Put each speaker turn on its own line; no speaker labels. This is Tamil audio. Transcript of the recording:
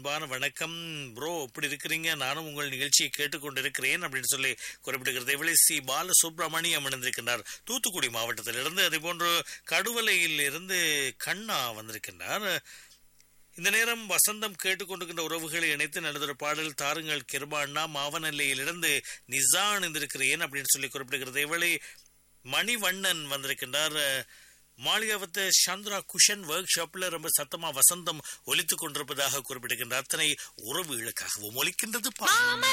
அன்பான வணக்கம் ப்ரோ எப்படி இருக்கிறீங்க நானும் உங்கள் நிகழ்ச்சியை கேட்டுக்கொண்டிருக்கிறேன் அப்படின்னு சொல்லி குறிப்பிடுகிறது இவளை சி பாலசுப்ரமணியம் இணைந்திருக்கின்றார் தூத்துக்குடி மாவட்டத்திலிருந்து அதே போன்று கடுவலையில் இருந்து கண்ணா வந்திருக்கின்றார் இந்த நேரம் வசந்தம் கேட்டுக்கொண்டிருக்கின்ற உறவுகளை இணைத்து நடந்த பாடல் தாருங்கள் கிருபாண்ணா மாவனல்லையிலிருந்து நிசா இணைந்திருக்கிறேன் அப்படின்னு சொல்லி குறிப்பிடுகிறது இவளை மணிவண்ணன் வந்திருக்கின்றார் மாளிகாவத்து சந்திரா குஷன் ஒர்க் ஷாப்ல ரொம்ப சத்தமா வசந்தம் ஒலித்துக் கொண்டிருப்பதாக குறிப்பிடுகின்ற அத்தனை உறவுகளுக்காகவும் ஒலிக்கின்றது பாடல்.